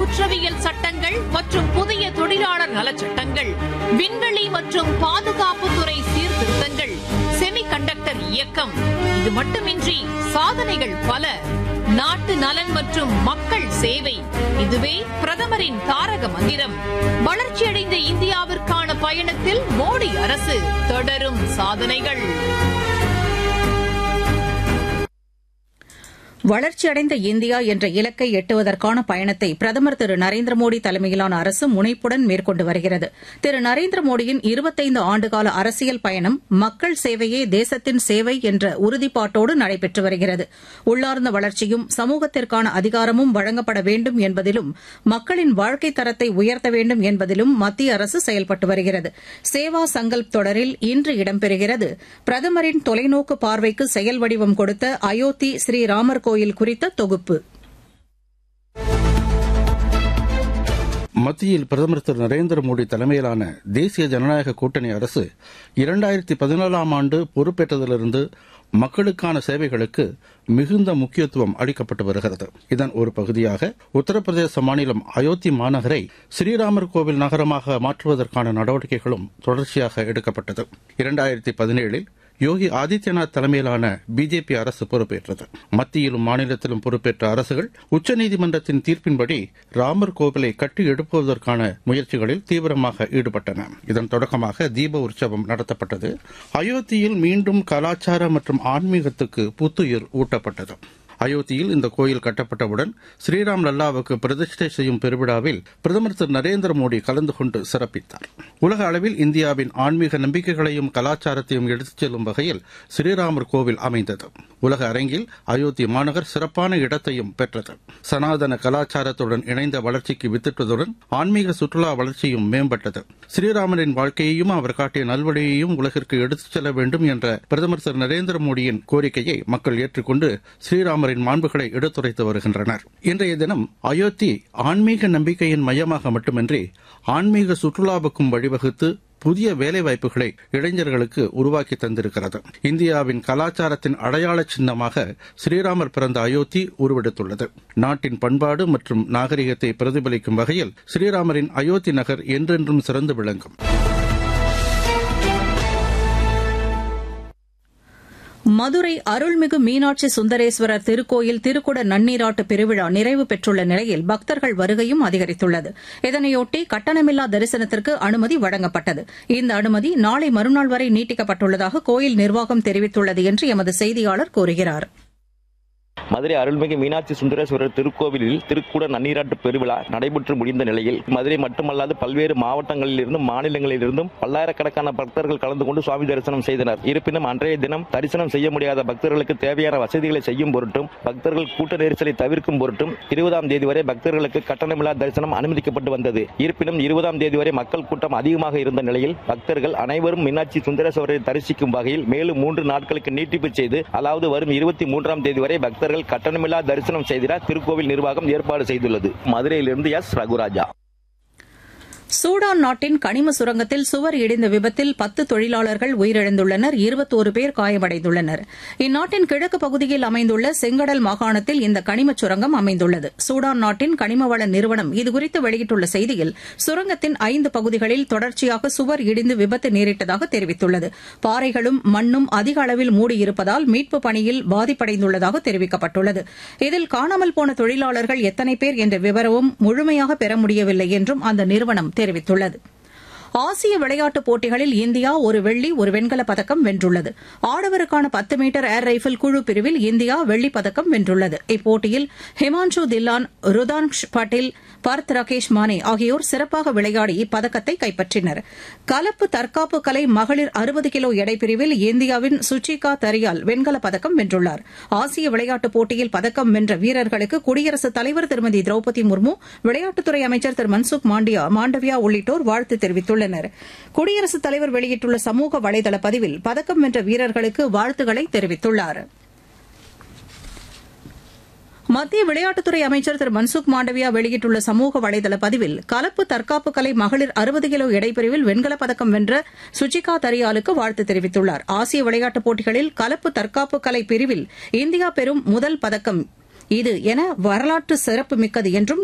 குற்றவியல் சட்டங்கள் மற்றும் புதிய தொழிலாளர் நலச் சட்டங்கள் விண்வெளி மற்றும் பாதுகாப்புத்துறை சீர்திருத்தங்கள் செமி கண்டக்டர் இயக்கம் இது மட்டுமின்றி சாதனைகள் பல நாட்டு நலன் மற்றும் மக்கள் சேவை இதுவே பிரதமரின் தாரக மந்திரம் வளர்ச்சியடைந்த இந்தியாவிற்கான பயணத்தில் மோடி அரசு தொடரும் சாதனைகள் வளர்ச்சியடைந்த இந்தியா என்ற இலக்கை எட்டுவதற்கான பயணத்தை பிரதமர் திரு நரேந்திர மோடி தலைமையிலான அரசு முனைப்புடன் மேற்கொண்டு வருகிறது திரு நரேந்திர மோடியின் இருபத்தைந்து ஆண்டுகால அரசியல் பயணம் மக்கள் சேவையே தேசத்தின் சேவை என்ற உறுதிப்பாட்டோடு நடைபெற்று வருகிறது உள்ளார்ந்த வளர்ச்சியும் சமூகத்திற்கான அதிகாரமும் வழங்கப்பட வேண்டும் என்பதிலும் மக்களின் வாழ்க்கை தரத்தை உயர்த்த வேண்டும் என்பதிலும் மத்திய அரசு செயல்பட்டு வருகிறது சேவா சங்கல்ப் தொடரில் இன்று இடம்பெறுகிறது பிரதமரின் தொலைநோக்கு பார்வைக்கு செயல் வடிவம் கொடுத்த அயோத்தி ஸ்ரீராமர் கோயில் குறித்த தொகுப்பு மத்தியில் பிரதமர் திரு நரேந்திர மோடி தலைமையிலான தேசிய ஜனநாயக கூட்டணி அரசு இரண்டாயிரத்தி பதினேழாம் ஆண்டு பொறுப்பேற்றதிலிருந்து மக்களுக்கான சேவைகளுக்கு மிகுந்த முக்கியத்துவம் அளிக்கப்பட்டு வருகிறது இதன் ஒரு பகுதியாக உத்தரப்பிரதேச மாநிலம் அயோத்தி மாநகரை ஸ்ரீராமர் கோவில் நகரமாக மாற்றுவதற்கான நடவடிக்கைகளும் தொடர்ச்சியாக எடுக்கப்பட்டது இரண்டாயிரத்தி பதினேழில் யோகி ஆதித்யநாத் தலைமையிலான பிஜேபி அரசு பொறுப்பேற்றது மத்தியிலும் மாநிலத்திலும் பொறுப்பேற்ற அரசுகள் உச்சநீதிமன்றத்தின் தீர்ப்பின்படி ராமர் கோவிலை கட்டி எழுப்புவதற்கான முயற்சிகளில் தீவிரமாக ஈடுபட்டன இதன் தொடக்கமாக தீப உற்சவம் நடத்தப்பட்டது அயோத்தியில் மீண்டும் கலாச்சார மற்றும் ஆன்மீகத்துக்கு புத்துயிர் ஊட்டப்பட்டது அயோத்தியில் இந்த கோயில் கட்டப்பட்டவுடன் ஸ்ரீராம் லல்லாவுக்கு பிரதிஷ்டை செய்யும் பெருவிழாவில் பிரதமர் திரு நரேந்திர மோடி கலந்து கொண்டு சிறப்பித்தார் உலக அளவில் இந்தியாவின் ஆன்மீக நம்பிக்கைகளையும் கலாச்சாரத்தையும் எடுத்துச் செல்லும் வகையில் ஸ்ரீராமர் கோவில் அமைந்தது உலக அரங்கில் அயோத்தி மாநகர் சிறப்பான இடத்தையும் பெற்றது சனாதன கலாச்சாரத்துடன் இணைந்த வளர்ச்சிக்கு வித்திட்டதுடன் ஆன்மீக சுற்றுலா வளர்ச்சியும் மேம்பட்டது ஸ்ரீராமரின் வாழ்க்கையையும் அவர் காட்டிய நல்வழியையும் உலகிற்கு எடுத்துச் செல்ல வேண்டும் என்ற பிரதமர் திரு நரேந்திர மோடியின் கோரிக்கையை மக்கள் ஏற்றுக்கொண்டு ஸ்ரீராமரின் மாண்புகளை எடுத்துரைத்து வருகின்றனர் இன்றைய தினம் அயோத்தி ஆன்மீக நம்பிக்கையின் மையமாக மட்டுமின்றி ஆன்மீக சுற்றுலாவுக்கும் வழிவகுத்து புதிய வேலைவாய்ப்புகளை இளைஞர்களுக்கு உருவாக்கி தந்திருக்கிறது இந்தியாவின் கலாச்சாரத்தின் அடையாள சின்னமாக ஸ்ரீராமர் பிறந்த அயோத்தி உருவெடுத்துள்ளது நாட்டின் பண்பாடு மற்றும் நாகரிகத்தை பிரதிபலிக்கும் வகையில் ஸ்ரீராமரின் அயோத்தி நகர் என்றென்றும் சிறந்து விளங்கும் மதுரை அருள்மிகு மீனாட்சி சுந்தரேஸ்வரர் திருக்கோயில் திருக்குட நன்னீராட்டு பெருவிழா நிறைவு பெற்றுள்ள நிலையில் பக்தர்கள் வருகையும் அதிகரித்துள்ளது இதனையொட்டி கட்டணமில்லா தரிசனத்திற்கு அனுமதி வழங்கப்பட்டது இந்த அனுமதி நாளை மறுநாள் வரை நீட்டிக்கப்பட்டுள்ளதாக கோயில் நிர்வாகம் தெரிவித்துள்ளது என்று எமது செய்தியாளர் கூறுகிறார் மதுரை அருள்மிகு மீனாட்சி சுந்தரேஸ்வரர் திருக்கோவிலில் திருக்கூட நன்னீராட்டு பெருவிழா நடைபெற்று முடிந்த நிலையில் மதுரை மட்டுமல்லாது பல்வேறு மாவட்டங்களில் இருந்தும் மாநிலங்களில் இருந்தும் பல்லாயிரக்கணக்கான பக்தர்கள் கலந்து கொண்டு சுவாமி தரிசனம் செய்தனர் இருப்பினும் அன்றைய தினம் தரிசனம் செய்ய முடியாத பக்தர்களுக்கு தேவையான வசதிகளை செய்யும் பொருட்டும் பக்தர்கள் கூட்ட நெரிசலை தவிர்க்கும் பொருட்டும் இருபதாம் தேதி வரை பக்தர்களுக்கு கட்டணமில்லா தரிசனம் அனுமதிக்கப்பட்டு வந்தது இருப்பினும் இருபதாம் தேதி வரை மக்கள் கூட்டம் அதிகமாக இருந்த நிலையில் பக்தர்கள் அனைவரும் மீனாட்சி சுந்தரேஸ்வரரை தரிசிக்கும் வகையில் மேலும் மூன்று நாட்களுக்கு நீட்டிப்பு செய்து அதாவது வரும் இருபத்தி மூன்றாம் தேதி வரை பக்தர்கள் கட்டணமில்லா தரிசனம் செய்திட திருக்கோவில் நிர்வாகம் ஏற்பாடு செய்துள்ளது மதுரையிலிருந்து எஸ் ரகுராஜா சூடான் நாட்டின் கனிம சுரங்கத்தில் சுவர் இடிந்த விபத்தில் பத்து தொழிலாளர்கள் உயிரிழந்துள்ளனர் இருபத்தோரு பேர் காயமடைந்துள்ளனர் இந்நாட்டின் கிழக்கு பகுதியில் அமைந்துள்ள செங்கடல் மாகாணத்தில் இந்த கனிமச் சுரங்கம் அமைந்துள்ளது சூடான் நாட்டின் கனிமவள நிறுவனம் இதுகுறித்து வெளியிட்டுள்ள செய்தியில் சுரங்கத்தின் ஐந்து பகுதிகளில் தொடர்ச்சியாக சுவர் இடிந்து விபத்து நேரிட்டதாக தெரிவித்துள்ளது பாறைகளும் மண்ணும் அதிக அளவில் மூடியிருப்பதால் மீட்புப் பணியில் பாதிப்படைந்துள்ளதாக தெரிவிக்கப்பட்டுள்ளது இதில் காணாமல் போன தொழிலாளர்கள் எத்தனை பேர் என்ற விவரமும் முழுமையாக பெற முடியவில்லை என்றும் அந்த நிறுவனம் தெரிவித்துள்ளது ஆசிய விளையாட்டுப் போட்டிகளில் இந்தியா ஒரு வெள்ளி ஒரு வெண்கலப் பதக்கம் வென்றுள்ளது ஆடவருக்கான பத்து மீட்டர் ஏர் ரைபிள் குழு பிரிவில் இந்தியா வெள்ளிப் பதக்கம் வென்றுள்ளது இப்போட்டியில் ஹிமான்ஷு தில்லான் ருதான்ஷ் பட்டேல் பர்த் ராகேஷ் மானே ஆகியோர் சிறப்பாக விளையாடி இப்பதக்கத்தை கைப்பற்றினர் கலப்பு தற்காப்பு கலை மகளிர் அறுபது கிலோ எடை பிரிவில் இந்தியாவின் சுச்சிகா தரியால் வெண்கலப் பதக்கம் வென்றுள்ளார் ஆசிய விளையாட்டுப் போட்டியில் பதக்கம் வென்ற வீரர்களுக்கு குடியரசுத் தலைவர் திருமதி திரௌபதி முர்மு விளையாட்டுத்துறை அமைச்சர் திரு மன்சுக் மாண்டியா மாண்டவியா உள்ளிட்டோர் வாழ்த்து தெரிவித்துள்ளனர் குடியரசுத் தலைவர் வெளியிட்டுள்ள சமூக வலைதள பதிவில் பதக்கம் வென்ற வீரர்களுக்கு வாழ்த்துக்களை தெரிவித்துள்ளாா் மத்திய விளையாட்டுத்துறை அமைச்சர் திரு மன்சுக் மாண்டவியா வெளியிட்டுள்ள சமூக வலைதள பதிவில் கலப்பு தற்காப்பு கலை மகளிர் அறுபது கிலோ எடைப்பிரிவில் வெண்கலப் பதக்கம் வென்ற சுச்சிகா தரியாலுக்கு வாழ்த்து தெரிவித்துள்ளார் ஆசிய விளையாட்டுப் போட்டிகளில் கலப்பு தற்காப்பு கலை பிரிவில் இந்தியா பெறும் முதல் பதக்கம் இது என வரலாற்று சிறப்புமிக்கது என்றும்